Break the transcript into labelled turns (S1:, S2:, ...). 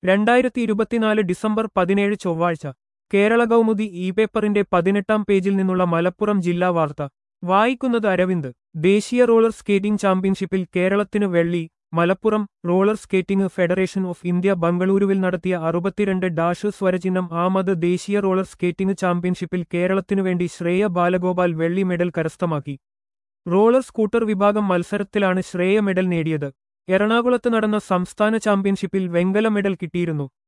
S1: രണ്ടായിരത്തി ഇരുപത്തിനാല് ഡിസംബർ പതിനേഴ് ചൊവ്വാഴ്ച കേരള കൗമുദി ഇ പേപ്പറിന്റെ പതിനെട്ടാം പേജിൽ നിന്നുള്ള മലപ്പുറം ജില്ലാ വാർത്ത വായിക്കുന്നത് അരവിന്ദ് ദേശീയ റോളർ സ്കേറ്റിംഗ് ചാമ്പ്യൻഷിപ്പിൽ കേരളത്തിന് വെള്ളി Malappuram roller skating federation of India ബംഗളൂരുവിൽ നടത്തിയ അറുപത്തിരണ്ട് ഡാഷ് സ്വരചിഹ്നം ആമത് ദേശീയ റോളർ സ്കേറ്റിംഗ് ചാമ്പ്യൻഷിപ്പിൽ കേരളത്തിനുവേണ്ടി ശ്രേയ ബാലഗോപാൽ വെള്ളി മെഡൽ കരസ്ഥമാക്കി റോളർ സ്കൂട്ടർ വിഭാഗം മത്സരത്തിലാണ് ശ്രേയ മെഡൽ നേടിയത് എറണാകുളത്ത് നടന്ന സംസ്ഥാന ചാമ്പ്യൻഷിപ്പിൽ വെങ്കല മെഡൽ കിട്ടിയിരുന്നു